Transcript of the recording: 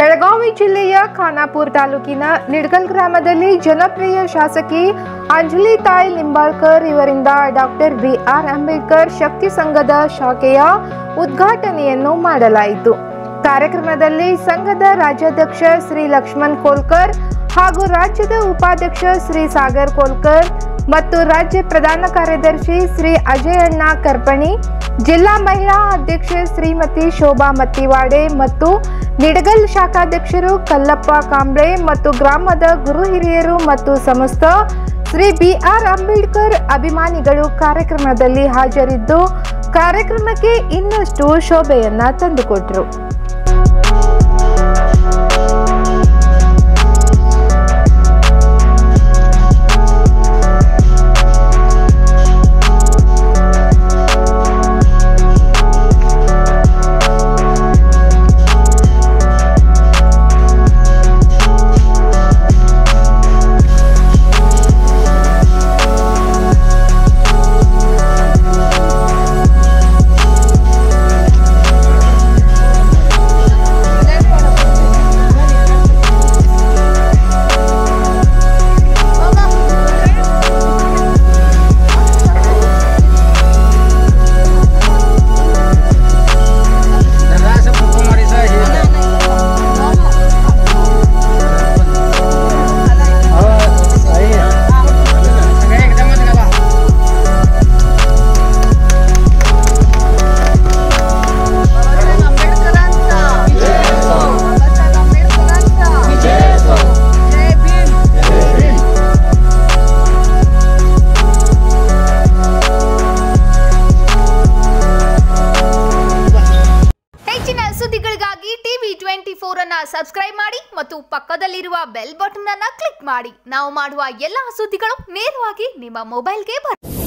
ಬೆಳಗಾವಿ ಜಿಲ್ಲೆಯ ಖಾನಾಪುರ ತಾಲೂಕಿನ ನಿಡ್ಗಲ್ ಗ್ರಾಮದಲ್ಲಿ ಜನಪ್ರಿಯ ಶಾಸಕಿ ಅಂಜಲಿ ತಾಯಿ ಲಿಂಬಾಳ್ಕರ್ ಇವರಿಂದ ಡಾಕ್ಟರ್ ಬಿ ಆರ್ ಅಂಬೇಡ್ಕರ್ ಶಕ್ತಿ ಸಂಘದ ಶಾಖೆಯ ಉದ್ಘಾಟನೆಯನ್ನು ಮಾಡಲಾಯಿತು ಕಾರ್ಯಕ್ರಮದಲ್ಲಿ ಸಂಘದ ರಾಜ್ಯಾಧ್ಯಕ್ಷ ಶ್ರೀ ಲಕ್ಷ್ಮಣ್ ಕೋಲ್ಕರ್ ಹಾಗೂ ರಾಜ್ಯದ ಉಪಾಧ್ಯಕ್ಷ ಶ್ರೀ ಸಾಗರ್ ಕೋಲ್ಕರ್ ಮತ್ತು ರಾಜ್ಯ ಪ್ರಧಾನ ಕಾರ್ಯದರ್ಶಿ ಶ್ರೀ ಅಜಯಣ್ಣ ಕರ್ಪಣಿ ಜಿಲ್ಲಾ ಮಹಿಳಾ ಅಧ್ಯಕ್ಷೆ ಶ್ರೀಮತಿ ಶೋಭಾ ಮತ್ತಿವಾಡೆ ಮತ್ತು ನಿಡಗಲ್ ಶಾಖಾಧ್ಯಕ್ಷರು ಕಲ್ಲಪ್ಪ ಕಾಂಬ್ಳೆ ಮತ್ತು ಗ್ರಾಮದ ಗುರು ಹಿರಿಯರು ಮತ್ತು ಸಮಸ್ತ ಶ್ರೀ ಬಿ ಆರ್ ಅಂಬೇಡ್ಕರ್ ಅಭಿಮಾನಿಗಳು ಕಾರ್ಯಕ್ರಮದಲ್ಲಿ ಹಾಜರಿದ್ದು ಕಾರ್ಯಕ್ರಮಕ್ಕೆ ಇನ್ನಷ್ಟು ಶೋಭೆಯನ್ನ ತಂದುಕೊಟ್ರು जरा असं फोटो मारायचं हे हो, आई. सगळे एकदमच घाला. बाबासाहेब आंबेडकरांचा बाबासाहेब आंबेडकरांचा जय भीम ಹೆಚ್ಚಿನ ಸುದ್ದಿಗಳಿಗಾಗಿ ಟಿವಿ ಟ್ವೆಂಟಿ ಫೋರ್ ಅನ್ನ ಸಬ್ಸ್ಕ್ರೈಬ್ ಮಾಡಿ ಮತ್ತು ಪಕ್ಕದಲ್ಲಿರುವ ಬೆಲ್ ಬಟನ್ ಅನ್ನ ಕ್ಲಿಕ್ ಮಾಡಿ ನಾವು ಮಾಡುವ ಎಲ್ಲಾ ಸುದ್ದಿಗಳು ನೇರವಾಗಿ ನಿಮ್ಮ ಮೊಬೈಲ್ಗೆ ಬರುತ್ತೆ